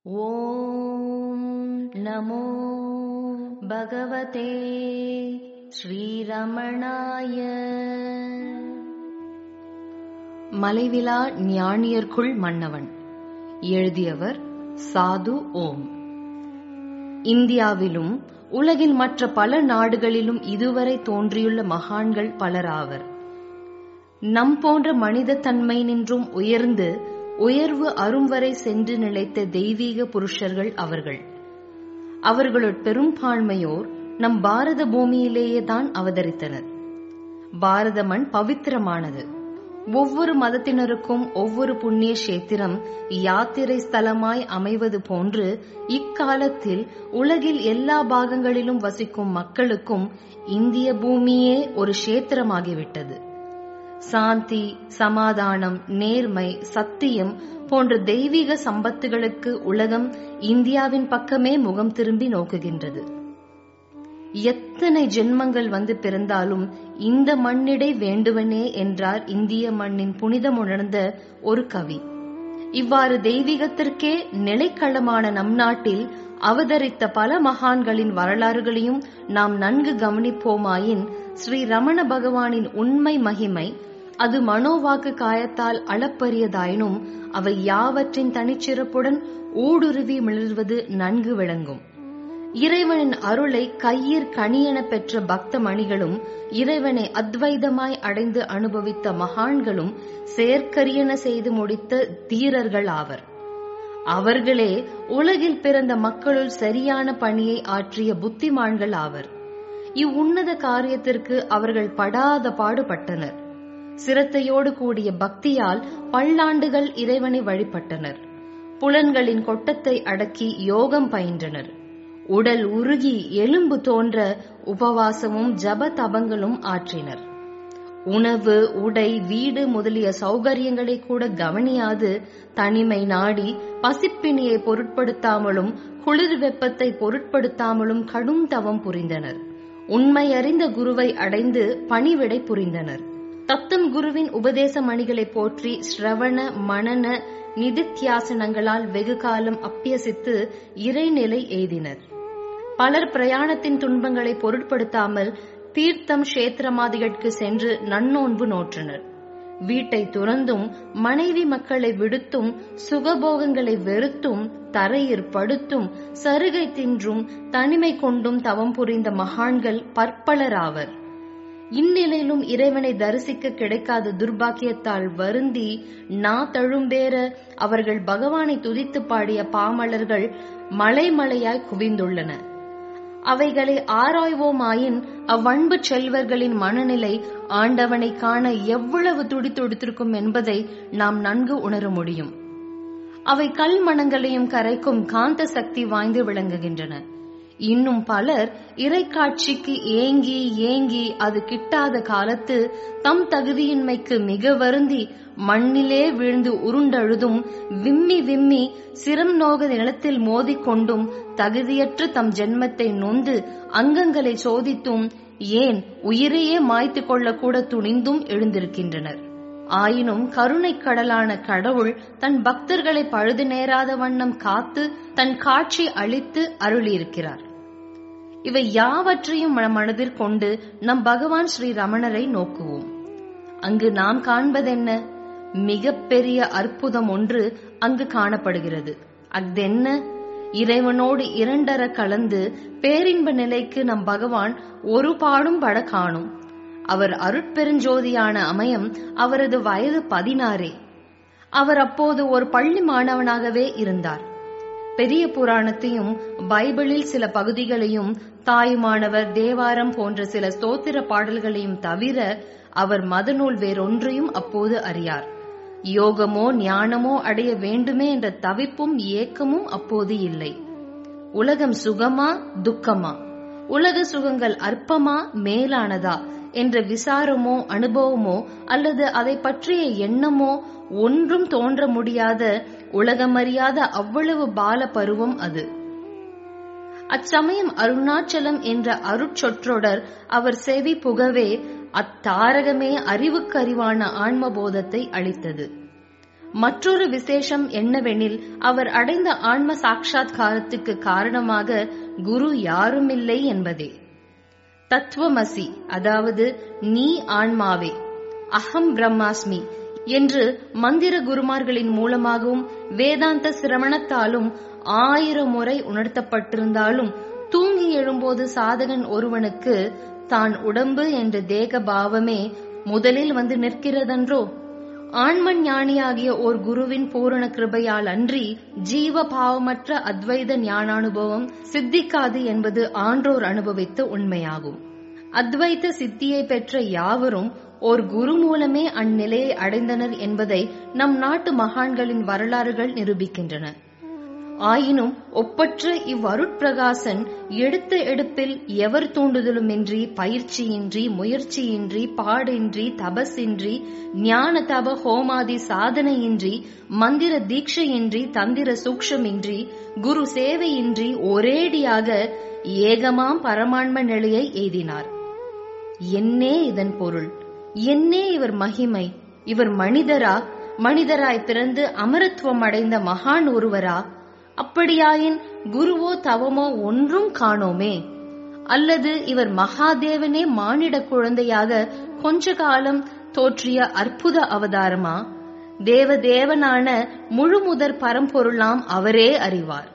ॐ नमो भगवते ஸ்ரீரமணாய மலைவிலா ஞானியர்க்குள் மன்னவன் எழுதியவர் சாது ஓம் இந்தியாவிலும் உலகின் மற்ற பல நாடுகளிலும் இதுவரை தோன்றியுள்ள மகான்கள் பலராவர் நம் போன்ற மனித தன்மை நின்றும் உயர்ந்து உயர்வு அரும் வரை சென்று நிலைத்த தெய்வீக புருஷர்கள் அவர்கள் அவர்களுள் பெரும்பான்மையோர் நம் பாரத பூமியிலேயே தான் அவதரித்தனர் பாரத மண் பவித்திரமானது ஒவ்வொரு மதத்தினருக்கும் ஒவ்வொரு புண்ணிய கஷேத்திரம் யாத்திரை ஸ்தலமாய் அமைவது போன்று இக்காலத்தில் உலகில் எல்லா பாகங்களிலும் வசிக்கும் மக்களுக்கும் இந்திய பூமியே ஒரு கஷேத்திரமாகிவிட்டது சாந்தி சமாதானம் நேர்மை சத்தியம் போன்ற தெய்வீக சம்பத்துகளுக்கு உலகம் இந்தியாவின் பக்கமே முகம் திரும்பி நோக்குகின்றது எத்தனை ஜென்மங்கள் வந்து பிறந்தாலும் இந்த மண்ணிடை வேண்டுவனே என்றார் இந்திய மண்ணின் புனிதமுணர்ந்த ஒரு கவி இவ்வாறு தெய்வீகத்திற்கே நிலைக்களமான நம் நாட்டில் அவதரித்த பல மகான்களின் வரலாறுகளையும் நாம் நன்கு கவனிப்போமாயின் ஸ்ரீ ரமண பகவானின் உண்மை மகிமை அது மனோவாக்கு காயத்தால் அளப்பரியதாயினும் அவை யாவற்றின் தனிச்சிறப்புடன் ஊடுருவி மிளர்வது நன்கு விளங்கும் இறைவனின் அருளை கையிற் கனியென பெற்ற பக்த மணிகளும் இறைவனை அத்வைதமாய் அடைந்து அனுபவித்த மகான்களும் செயற்கரியன செய்து முடித்த தீரர்கள் ஆவர் அவர்களே உலகில் பிறந்த மக்களுள் சரியான பணியை ஆற்றிய புத்திமான்கள் ஆவர் இவ்வுன்னத காரியத்திற்கு அவர்கள் படாத பாடுபட்டனர் சிரத்தையோடு கூடிய பக்தியால் பல்லாண்டுகள் இறைவனை வழிபட்டனர் புலன்களின் கொட்டத்தை அடக்கி யோகம் பயின்றனர் உடல் உருகி எலும்பு தோன்ற உபவாசமும் ஜப தபங்களும் ஆற்றினர் உணவு உடை வீடு முதலிய சௌகரியங்களை கூட கவனியாது தனிமை நாடி பசிப்பினியை பொருட்படுத்தாமலும் குளிர் வெப்பத்தை பொருட்படுத்தாமலும் கடும் தவம் புரிந்தனர் உண்மை அறிந்த குருவை அடைந்து பணிவிடை புரிந்தனர் தத்தம் குருவின் உபதேச மணிகளை போற்றி ஸ்ரவண மனன நிதித்தியாசனங்களால் வெகு காலம் அப்பியசித்து இறைநிலை எய்தினர் பலர் பிரயாணத்தின் துன்பங்களை பொருட்படுத்தாமல் தீர்த்தம் கஷேத்திரமாதிகளுக்கு சென்று நன்னோன்பு நோற்றனர் வீட்டை துறந்தும் மனைவி மக்களை விடுத்தும் சுகபோகங்களை வெறுத்தும் தரையிற் படுத்தும் சருகை தின்றும் தனிமை கொண்டும் தவம் புரிந்த மகான்கள் பற்பலராவர் இந்நிலையிலும் இறைவனை தரிசிக்க கிடைக்காத துர்பாக்கியத்தால் வருந்தி நா தழும்பேற அவர்கள் பகவானை துதித்து பாடிய பாமலர்கள் மலை மலையாய் குவிந்துள்ளன அவைகளை ஆராய்வோமாயின் அவ்வன்பு செல்வர்களின் மனநிலை ஆண்டவனை காண எவ்வளவு துடித்துடித்திருக்கும் என்பதை நாம் நன்கு உணர முடியும் அவை கல் மனங்களையும் கரைக்கும் காந்த சக்தி வாய்ந்து விளங்குகின்றன இன்னும் பலர் இறைக்காட்சிக்கு ஏங்கி ஏங்கி அது கிட்டாத காலத்து தம் தகுதியின்மைக்கு மிக வருந்தி மண்ணிலே விழுந்து உருண்டழுதும் விம்மி விம்மி சிரம் நோக நிலத்தில் மோதிக்கொண்டும் தகுதியற்ற தம் ஜென்மத்தை நொந்து அங்கங்களை சோதித்தும் ஏன் உயிரையே மாய்த்து கொள்ளக்கூட துணிந்தும் எழுந்திருக்கின்றனர் ஆயினும் கருணை கடலான கடவுள் தன் பக்தர்களை பழுது நேராத வண்ணம் காத்து தன் காட்சி அளித்து அருளியிருக்கிறார் இவை யாவற்றையும் மனதிற் கொண்டு நம் பகவான் ஸ்ரீ ரமணரை நோக்குவோம் அங்கு நாம் காண்பதென்ன மிக பெரிய அற்புதம் ஒன்று அங்கு காணப்படுகிறது அஃதென்ன இறைவனோடு இரண்டர கலந்து பேரின்ப நிலைக்கு நம் பகவான் ஒரு பாடும் பட காணும் அவர் அருட்பெருஞ்சோதியான அமயம் அவரது வயது பதினாறே அவர் அப்போது ஒரு பள்ளி மாணவனாகவே இருந்தார் பெரிய புராணத்தையும் பைபிளில் சில பகுதிகளையும் தாயுமானவர் தேவாரம் போன்ற சில ஸ்தோத்திர பாடல்களையும் தவிர அவர் மதநூல் வேறொன்றையும் அப்போது அறியார் யோகமோ ஞானமோ அடைய வேண்டுமே என்ற தவிப்பும் ஏக்கமும் அப்போது இல்லை உலகம் சுகமா துக்கமா உலக சுகங்கள் அற்பமா மேலானதா என்ற விசாரமோ அனுபவமோ அல்லது அதை பற்றிய எண்ணமோ ஒன்றும் தோன்ற முடியாத உலகமறியாத அவ்வளவு பால பருவம் அது அச்சமயம் அருணாச்சலம் என்ற அருட்சொற்றொடர் அவர் செவி புகவே அத்தாரகமே அறிவுக்கு அறிவான ஆன்மபோதத்தை அளித்தது மற்றொரு விசேஷம் என்னவெனில் அவர் அடைந்த ஆன்ம சாட்சாத்காரத்துக்கு காரணமாக குரு யாருமில்லை என்பதே தத்துவமசி அதாவது நீ ஆன்மாவே அகம் பிரம்மாஸ்மி என்று மந்திர குருமார்களின் மூலமாகவும் வேதாந்த சிரவணத்தாலும் ஆயிரம் முறை உணர்த்தப்பட்டிருந்தாலும் தூங்கி எழும்போது சாதகன் ஒருவனுக்கு தான் உடம்பு என்ற தேக பாவமே முதலில் வந்து நிற்கிறதன்றோ ஆன்ம ஞானியாகிய ஓர் குருவின் பூரண கிருபையால் அன்றி ஜீவ பாவமற்ற அத்வைத ஞானானுபவம் சித்திக்காது என்பது ஆன்றோர் அனுபவித்த உண்மையாகும் அத்வைத்த சித்தியை பெற்ற யாவரும் ஓர் குரு மூலமே அந்நிலையை அடைந்தனர் என்பதை நம் நாட்டு மகான்களின் வரலாறுகள் நிரூபிக்கின்றன ஆயினும் ஒப்பற்ற இவ்வருட்பிரகாசன் எடுத்த எடுப்பில் எவர் தூண்டுதலுமின்றி பயிற்சியின்றி முயற்சியின்றி பாடின்றி தபசின்றி ஞான தப ஹோமாதி சாதனையின்றி மந்திர தீட்சையின்றி தந்திர சூக்ஷமின்றி குரு சேவையின்றி ஒரேடியாக ஏகமாம் பரமான்ம நிலையை எய்தினார் என்னே இதன் பொருள் என்னே இவர் மகிமை இவர் மனிதரா மனிதராய் பிறந்து அமரத்துவம் அடைந்த மகான் ஒருவரா அப்படியாயின் குருவோ தவமோ ஒன்றும் காணோமே அல்லது இவர் மகாதேவனே மானிட குழந்தையாக கொஞ்ச காலம் தோற்றிய அற்புத அவதாரமா தேவதேவனான முழுமுதற் பரம்பொருளாம் அவரே அறிவார்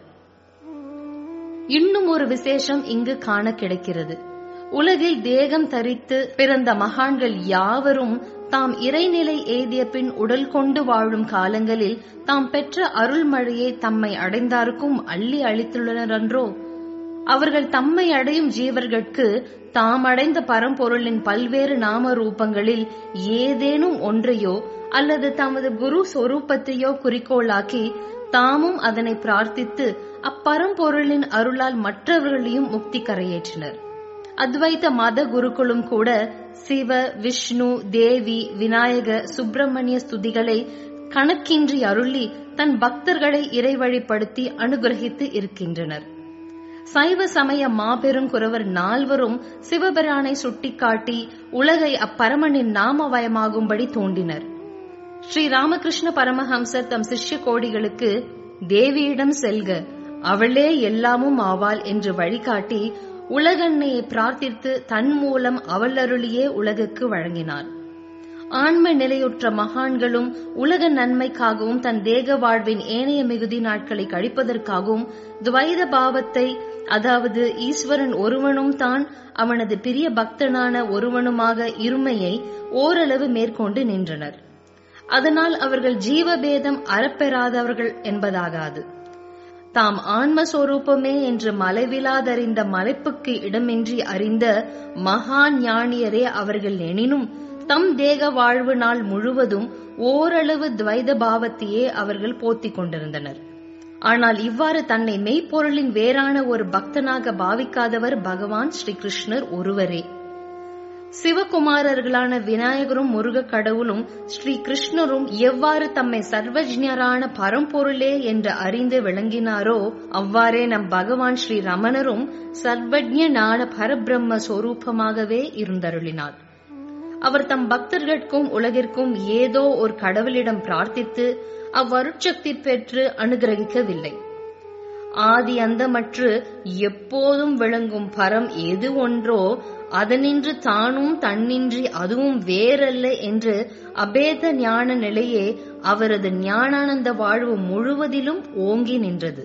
இன்னும் ஒரு விசேஷம் இங்கு காண கிடைக்கிறது உலகில் தேகம் தரித்து பிறந்த மகான்கள் யாவரும் தாம் இறைநிலை எய்திய பின் உடல் கொண்டு வாழும் காலங்களில் தாம் பெற்ற அருள்மழையை தம்மை அடைந்தார்க்கும் அள்ளி அளித்துள்ளனரன்றோ அவர்கள் தம்மை அடையும் ஜீவர்களுக்கு தாம் அடைந்த பரம்பொருளின் பல்வேறு நாம ரூபங்களில் ஏதேனும் ஒன்றையோ அல்லது தமது குரு சொரூபத்தையோ குறிக்கோளாக்கி தாமும் அதனை பிரார்த்தித்து அப்பரம்பொருளின் அருளால் மற்றவர்களையும் முக்தி கரையேற்றினர் அத்வைத மத குருக்களும் கூட சிவ விஷ்ணு தேவி விநாயக சுப்பிரமணிய ஸ்துதிகளை கணக்கின்றி அருளி தன் பக்தர்களை இறைவழிப்படுத்தி அனுகிரகித்து இருக்கின்றனர் சைவ சமய மாபெரும் குறவர் நால்வரும் சிவபிரானை சுட்டிக்காட்டி உலகை அப்பரமனின் நாமவயமாகும்படி தோண்டினர் ஸ்ரீ ராமகிருஷ்ண பரமஹம்சர் தம் சிஷ்ய கோடிகளுக்கு தேவியிடம் செல்க அவளே எல்லாமும் ஆவாள் என்று வழிகாட்டி உலகன்னையை பிரார்த்தித்து தன் மூலம் அவள் அருளியே உலகுக்கு வழங்கினார் ஆன்ம நிலையுற்ற மகான்களும் உலக நன்மைக்காகவும் தன் தேக வாழ்வின் ஏனைய மிகுதி நாட்களை கழிப்பதற்காகவும் துவைத பாவத்தை அதாவது ஈஸ்வரன் ஒருவனும் தான் அவனது பிரிய பக்தனான ஒருவனுமாக இருமையை ஓரளவு மேற்கொண்டு நின்றனர் அதனால் அவர்கள் ஜீவபேதம் அறப்பெறாதவர்கள் என்பதாகாது தாம் ஆன்மஸ்வரூபமே என்று மலைவிலாதறிந்த மலைப்புக்கு இடமின்றி அறிந்த மகா ஞானியரே அவர்கள் எனினும் தம் தேக வாழ்வு நாள் முழுவதும் ஓரளவு துவைத பாவத்தையே அவர்கள் போத்திக் கொண்டிருந்தனர் ஆனால் இவ்வாறு தன்னை மெய்ப்பொருளின் வேறான ஒரு பக்தனாக பாவிக்காதவர் பகவான் ஸ்ரீ கிருஷ்ணர் ஒருவரே சிவகுமாரர்களான விநாயகரும் முருக கடவுளும் ஸ்ரீ கிருஷ்ணரும் எவ்வாறு தம்மை சர்வஜ்ஞரான பரம்பொருளே என்று அறிந்து விளங்கினாரோ அவ்வாறே நம் பகவான் ஸ்ரீ ரமணரும் சர்வஜ்ஞனான பரபிரம்ம சொரூபமாகவே இருந்தருளினார் அவர் தம் பக்தர்களுக்கும் உலகிற்கும் ஏதோ ஒரு கடவுளிடம் பிரார்த்தித்து அவ்வருட்சக்தி பெற்று அனுகிரகிக்கவில்லை ஆதி அந்தமற்று எப்போதும் விளங்கும் பரம் எது ஒன்றோ அதனின்று தானும் தன்னின்றி அதுவும் வேறல்ல என்று அபேத ஞான நிலையே அவரது ஞானானந்த வாழ்வு முழுவதிலும் ஓங்கி நின்றது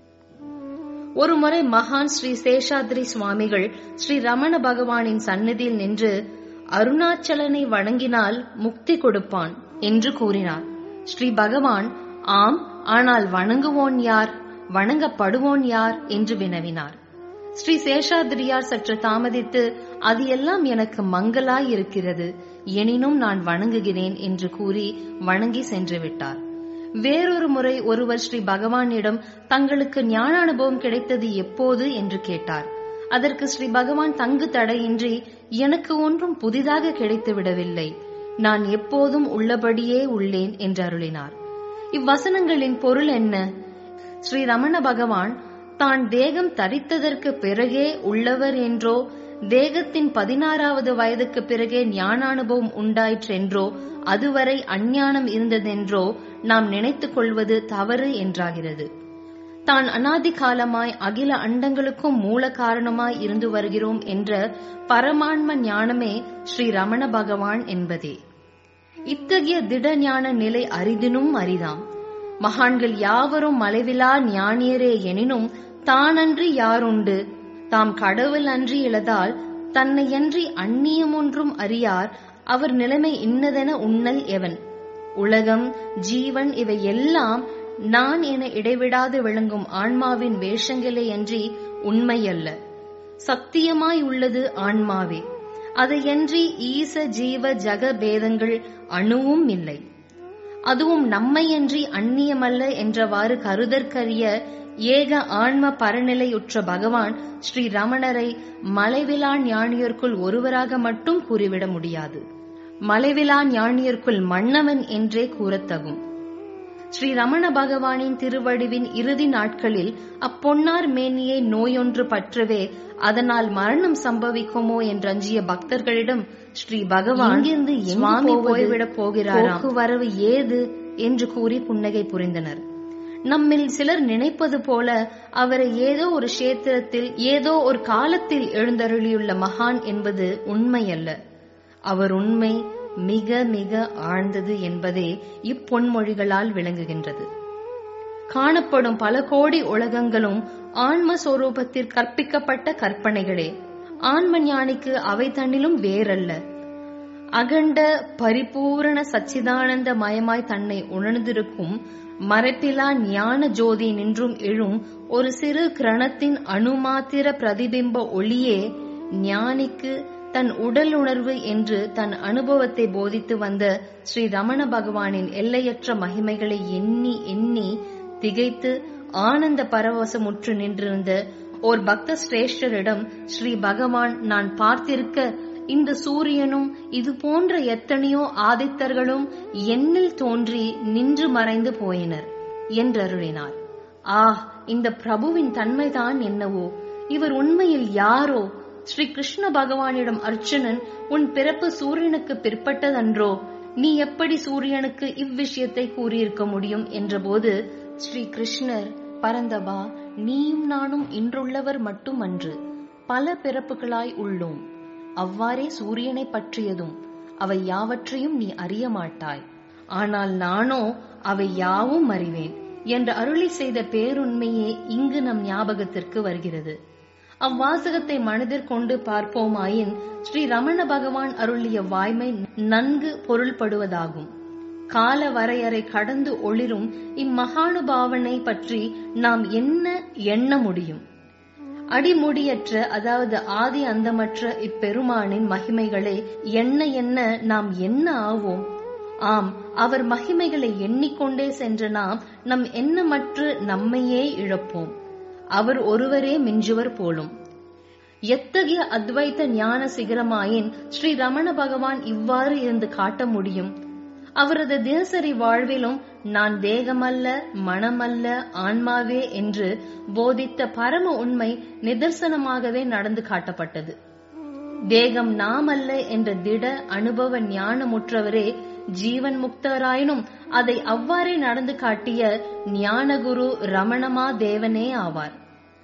ஒருமுறை மகான் ஸ்ரீ சேஷாத்ரி சுவாமிகள் ஸ்ரீ ரமண பகவானின் சந்நிதியில் நின்று அருணாச்சலனை வணங்கினால் முக்தி கொடுப்பான் என்று கூறினார் ஸ்ரீ பகவான் ஆம் ஆனால் வணங்குவோன் யார் வணங்கப்படுவோன் யார் என்று வினவினார் ஸ்ரீ சேஷாதிரியார் சற்று தாமதித்து அது எல்லாம் எனக்கு மங்கலாய் இருக்கிறது எனினும் நான் வணங்குகிறேன் என்று கூறி வணங்கி சென்று விட்டார் வேறொரு முறை ஒருவர் ஸ்ரீ பகவானிடம் தங்களுக்கு ஞான அனுபவம் கிடைத்தது எப்போது என்று கேட்டார் அதற்கு ஸ்ரீ பகவான் தங்கு தடையின்றி எனக்கு ஒன்றும் புதிதாக கிடைத்து விடவில்லை நான் எப்போதும் உள்ளபடியே உள்ளேன் என்று அருளினார் இவ்வசனங்களின் பொருள் என்ன ஸ்ரீ ரமண பகவான் தான் தேகம் தரித்ததற்கு பிறகே உள்ளவர் என்றோ தேகத்தின் பதினாறாவது வயதுக்கு பிறகே ஞானானுபவம் உண்டாயிற்றென்றோ அதுவரை அஞ்ஞானம் இருந்ததென்றோ நாம் நினைத்துக் கொள்வது தவறு என்றாகிறது தான் அனாதி காலமாய் அகில அண்டங்களுக்கும் மூல காரணமாய் இருந்து வருகிறோம் என்ற பரமான்ம ஞானமே ஸ்ரீ ரமண பகவான் என்பதே இத்தகைய திட ஞான நிலை அரிதினும் அரிதாம் மகான்கள் யாவரும் மலைவிலா ஞானியரே எனினும் தானன்றி யாருண்டு தாம் கடவுள் அன்றி இழதால் தன்னையன்றி அந்நியமொன்றும் அறியார் அவர் நிலைமை இன்னதென உண்ணல் எவன் உலகம் ஜீவன் இவை எல்லாம் நான் என இடைவிடாது விளங்கும் ஆன்மாவின் வேஷங்களே அன்றி உண்மையல்ல சத்தியமாய் உள்ளது ஆன்மாவே அதையன்றி ஈச ஜீவ ஜக பேதங்கள் அணுவும் இல்லை அதுவும் நம்மையன்றி அந்நியமல்ல என்றவாறு கருதற்கரிய ஏக ஆன்ம பரநிலையுற்ற பகவான் ஸ்ரீ ரமணரை மலைவிலா ஞானியர்க்குள் ஒருவராக மட்டும் கூறிவிட முடியாது மலைவிலா ஞானியர்க்குள் மன்னவன் என்றே கூறத்தகும் ஸ்ரீ ரமண பகவானின் திருவடிவின் இறுதி நாட்களில் அப்பொன்னார் மேனியை நோயொன்று பற்றவே அதனால் மரணம் சம்பவிக்குமோ என்றஞ்சிய பக்தர்களிடம் ஸ்ரீ பகவான் இங்கிருந்து சுவாமி போய்விடப் போகிறாராம் வரவு ஏது என்று கூறி புன்னகை புரிந்தனர் நம்மில் சிலர் நினைப்பது போல அவரை ஏதோ ஒரு கஷேத்திரத்தில் ஏதோ ஒரு காலத்தில் எழுந்தருளியுள்ள மகான் என்பது உண்மையல்ல அவர் உண்மை மிக மிக ஆழ்ந்தது என்பதே இப்பொன்மொழிகளால் விளங்குகின்றது காணப்படும் பல கோடி உலகங்களும் ஆன்ம சொரூபத்தில் கற்பிக்கப்பட்ட கற்பனைகளே ஆன்ம ஞானிக்கு அவை தன்னிலும் வேறல்ல அகண்ட பரிபூரண சச்சிதானந்த மயமாய் தன்னை உணர்ந்திருக்கும் மறைப்பிலா ஞான ஜோதி நின்றும் எழும் ஒரு சிறு கிரணத்தின் அணுமாத்திர பிரதிபிம்ப ஒளியே ஞானிக்கு தன் உடல் உணர்வு என்று தன் அனுபவத்தை போதித்து வந்த ஸ்ரீ ரமண பகவானின் எல்லையற்ற மகிமைகளை எண்ணி எண்ணி திகைத்து ஆனந்த பரவசமுற்று நின்றிருந்த ஓர் பக்த சிரேஷ்டரிடம் ஸ்ரீ பகவான் நான் பார்த்திருக்க இந்த சூரியனும் இது போன்ற எத்தனையோ ஆதித்தர்களும் என்னில் தோன்றி நின்று மறைந்து போயினர் என்றருளினார் ஆ இந்த பிரபுவின் தன்மைதான் என்னவோ இவர் உண்மையில் யாரோ ஸ்ரீ கிருஷ்ண பகவானிடம் அர்ச்சுனன் உன் பிறப்பு சூரியனுக்கு பிற்பட்டதன்றோ நீ எப்படி சூரியனுக்கு இவ்விஷயத்தை கூறியிருக்க முடியும் என்றபோது ஸ்ரீ கிருஷ்ணர் பரந்தபா நீயும் நானும் இன்றுள்ளவர் மட்டுமன்று பல பிறப்புகளாய் உள்ளோம் அவ்வாறே சூரியனை பற்றியதும் அவை யாவற்றையும் நீ அறிய மாட்டாய் ஆனால் நானோ அவை யாவும் அறிவேன் என்று அருளி செய்த பேருண்மையே இங்கு நம் ஞாபகத்திற்கு வருகிறது அவ்வாசகத்தை மனதிற் கொண்டு பார்ப்போமாயின் ஸ்ரீ ரமண பகவான் அருளிய வாய்மை நன்கு பொருள்படுவதாகும் கால வரையறை கடந்து ஒளிரும் இம்மகானுபாவனை பற்றி நாம் என்ன எண்ண முடியும் அடிமுடியற்ற அதாவது ஆதி அந்தமற்ற இப்பெருமானின் மகிமைகளை எண்ண எண்ண நாம் என்ன ஆவோம் ஆம் அவர் மகிமைகளை எண்ணிக்கொண்டே சென்ற நாம் நம் எண்ணமற்று நம்மையே இழப்போம் அவர் ஒருவரே மிஞ்சுவர் போலும் எத்தகைய அத்வைத்த ஞான சிகரமாயின் ஸ்ரீ ரமண பகவான் இவ்வாறு இருந்து காட்ட முடியும் அவரது தினசரி வாழ்விலும் நான் தேகமல்ல மனமல்ல ஆன்மாவே என்று போதித்த பரம உண்மை நிதர்சனமாகவே நடந்து காட்டப்பட்டது தேகம் நாமல்ல என்ற திட அனுபவ ஞானமுற்றவரே ஜீவன் முக்தராயினும் அதை அவ்வாறே நடந்து காட்டிய ஞானகுரு ரமணமா தேவனே ஆவார்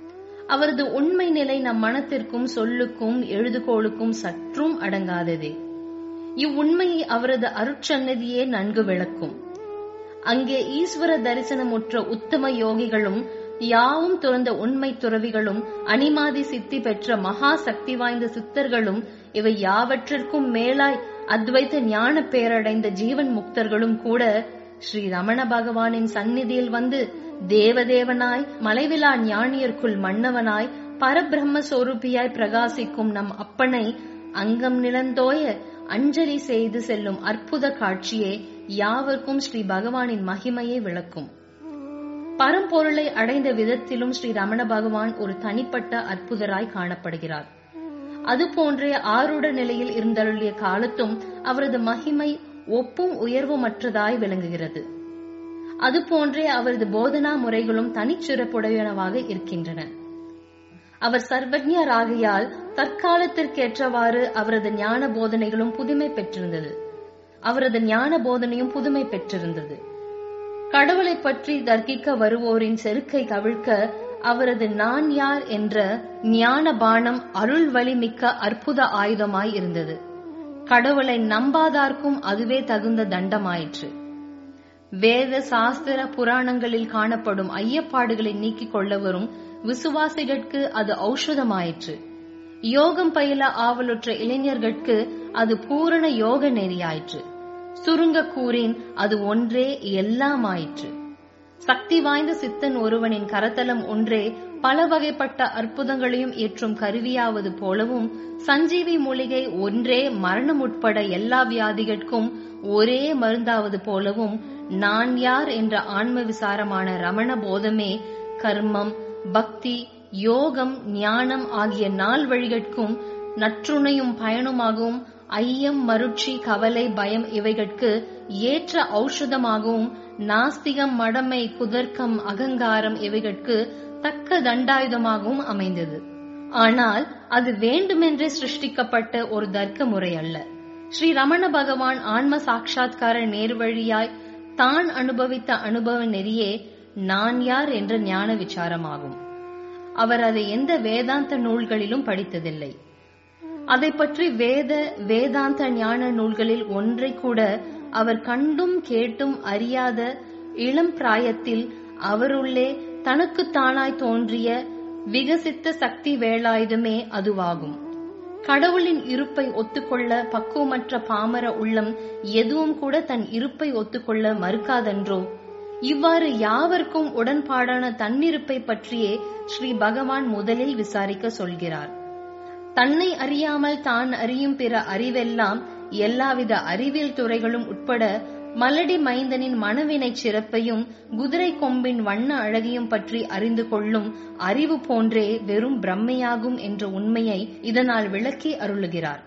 அவரது உண்மை நிலை நம் மனத்திற்கும் சொல்லுக்கும் எழுதுகோளுக்கும் சற்றும் அடங்காததே இவ்வுண்மையை அவரது அருட்சன்னதியே நன்கு விளக்கும் அங்கே ஈஸ்வர தரிசனமுற்ற உத்தம யோகிகளும் யாவும் துறந்த உண்மை துறவிகளும் அனிமாதி சித்தி பெற்ற மகா சக்தி வாய்ந்த சித்தர்களும் இவை யாவற்றிற்கும் மேலாய் அத்வைத்த ஞான பேரடைந்த ஜீவன் முக்தர்களும் கூட ஸ்ரீ ரமண பகவானின் சந்நிதியில் வந்து தேவதேவனாய் மலைவிலா ஞானியர்க்குள் மன்னவனாய் பரபிரம்ம சொரூபியாய் பிரகாசிக்கும் நம் அப்பனை அங்கம் நிலந்தோய அஞ்சலி செய்து செல்லும் அற்புத காட்சியே யாவர்க்கும் ஸ்ரீ பகவானின் மகிமையை விளக்கும் பரம்பொருளை அடைந்த விதத்திலும் ஸ்ரீ ரமண பகவான் ஒரு தனிப்பட்ட அற்புதராய் காணப்படுகிறார் அதுபோன்றே ஆருட நிலையில் இருந்தருளிய காலத்தும் அவரது மகிமை ஒப்பும் உயர்வுமற்றதாய் விளங்குகிறது அதுபோன்றே அவரது போதனா முறைகளும் தனிச்சிறப்புடையனவாக இருக்கின்றன அவர் சர்வஜராகையால் தற்காலத்திற்கேற்றவாறு அவரது ஞான போதனைகளும் புதுமை பெற்றிருந்தது அவரது ஞான போதனையும் புதுமை பெற்றிருந்தது கடவுளை பற்றி தர்க்கிக்க வருவோரின் செருக்கை கவிழ்க்க அவரது நான் யார் என்ற ஞான பானம் அருள் வலிமிக்க அற்புத ஆயுதமாய் இருந்தது கடவுளை நம்பாதார்க்கும் அதுவே தகுந்த தண்டமாயிற்று வேத சாஸ்திர புராணங்களில் காணப்படும் ஐயப்பாடுகளை நீக்கிக் கொள்ள வரும் விசுவாசிகளுக்கு அது ஔஷதமாயிற்று யோகம் பயில ஆவலுற்ற இளைஞர்களுக்கு அது பூரண யோக நெறியாயிற்று சுருங்க கூறின் அது ஒன்றே எல்லாமாயிற்று சக்தி வாய்ந்த சித்தன் ஒருவனின் கரத்தலம் ஒன்றே பல வகைப்பட்ட அற்புதங்களையும் ஏற்றும் கருவியாவது போலவும் சஞ்சீவி மூலிகை ஒன்றே மரணம் உட்பட எல்லா வியாதிகளுக்கும் ஒரே மருந்தாவது போலவும் நான் யார் என்ற ஆன்ம விசாரமான ரமண போதமே கர்மம் பக்தி யோகம் ஞானம் ஆகிய நால் வழிகளுக்கும் நற்றுணையும் பயனுமாகவும் ஐயம் மருட்சி கவலை பயம் இவைகளுக்கு ஏற்ற ஔஷதமாகவும் நாஸ்திகம் மடமை குதர்க்கம் அகங்காரம் இவைகளுக்கு தக்க தண்டாயுதமாகவும் அமைந்தது ஆனால் அது வேண்டுமென்றே சிருஷ்டிக்கப்பட்ட ஒரு தர்க்க முறை அல்ல ஸ்ரீ ரமண பகவான் ஆன்ம சாட்சா்கார நேர்வழியாய் தான் அனுபவித்த அனுபவ நெறியே நான் யார் என்ற ஞான விசாரமாகும் அவர் அதை எந்த வேதாந்த நூல்களிலும் படித்ததில்லை அதை பற்றி வேத வேதாந்த ஞான நூல்களில் ஒன்றை கூட அவர் கண்டும் கேட்டும் அறியாத இளம் பிராயத்தில் அவருள்ளே தனக்கு தானாய் தோன்றிய விகசித்த சக்தி வேலாயுதமே அதுவாகும் கடவுளின் இருப்பை ஒத்துக்கொள்ள பக்குவமற்ற பாமர உள்ளம் எதுவும் கூட தன் இருப்பை ஒத்துக்கொள்ள மறுக்காதென்றோ இவ்வாறு யாவர்க்கும் உடன்பாடான தன்னிருப்பை பற்றியே ஸ்ரீ பகவான் முதலில் விசாரிக்க சொல்கிறார் தன்னை அறியாமல் தான் அறியும் பிற அறிவெல்லாம் எல்லாவித அறிவியல் துறைகளும் உட்பட மலடி மைந்தனின் மனவினை சிறப்பையும் குதிரை கொம்பின் வண்ண அழகையும் பற்றி அறிந்து கொள்ளும் அறிவு போன்றே வெறும் பிரம்மையாகும் என்ற உண்மையை இதனால் விளக்கி அருளுகிறார்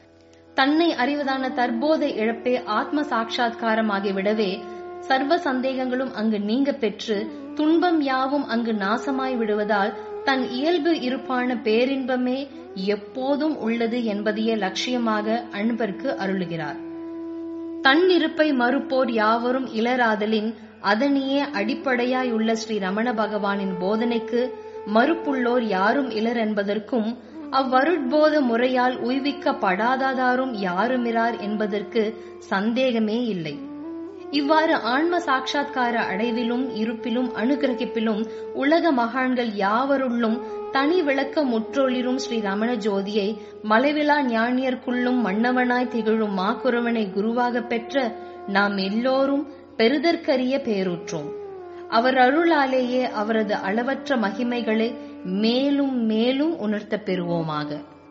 தன்னை அறிவதான தற்போத இழப்பே ஆத்ம சாட்சா்காரமாகிவிடவே சர்வ சந்தேகங்களும் அங்கு நீங்க பெற்று துன்பம் யாவும் அங்கு நாசமாய் விடுவதால் தன் இயல்பு இருப்பான பேரின்பமே எப்போதும் உள்ளது என்பதையே லட்சியமாக அன்பர்க்கு அருளுகிறார் தன் இருப்பை மறுப்போர் யாவரும் இளராதலின் அதனையே அடிப்படையாயுள்ள ஸ்ரீ ரமண பகவானின் போதனைக்கு மறுப்புள்ளோர் யாரும் இலர் என்பதற்கும் அவ்வருட்போத முறையால் உய்விக்கப்படாததாரும் யாருமிரார் என்பதற்கு சந்தேகமே இல்லை இவ்வாறு ஆன்ம சாட்சா்கார அடைவிலும் இருப்பிலும் அனுகிரகிப்பிலும் உலக மகான்கள் யாவருள்ளும் தனி விளக்க முற்றொளிரும் ஸ்ரீ ரமண ஜோதியை மலைவிழா ஞானியர்க்குள்ளும் மன்னவனாய் திகழும் மாக்குறவனை குருவாக பெற்ற நாம் எல்லோரும் பெருதற்கரிய பேருற்றோம் அவர் அருளாலேயே அவரது அளவற்ற மகிமைகளை மேலும் மேலும் உணர்த்தப் பெறுவோமாக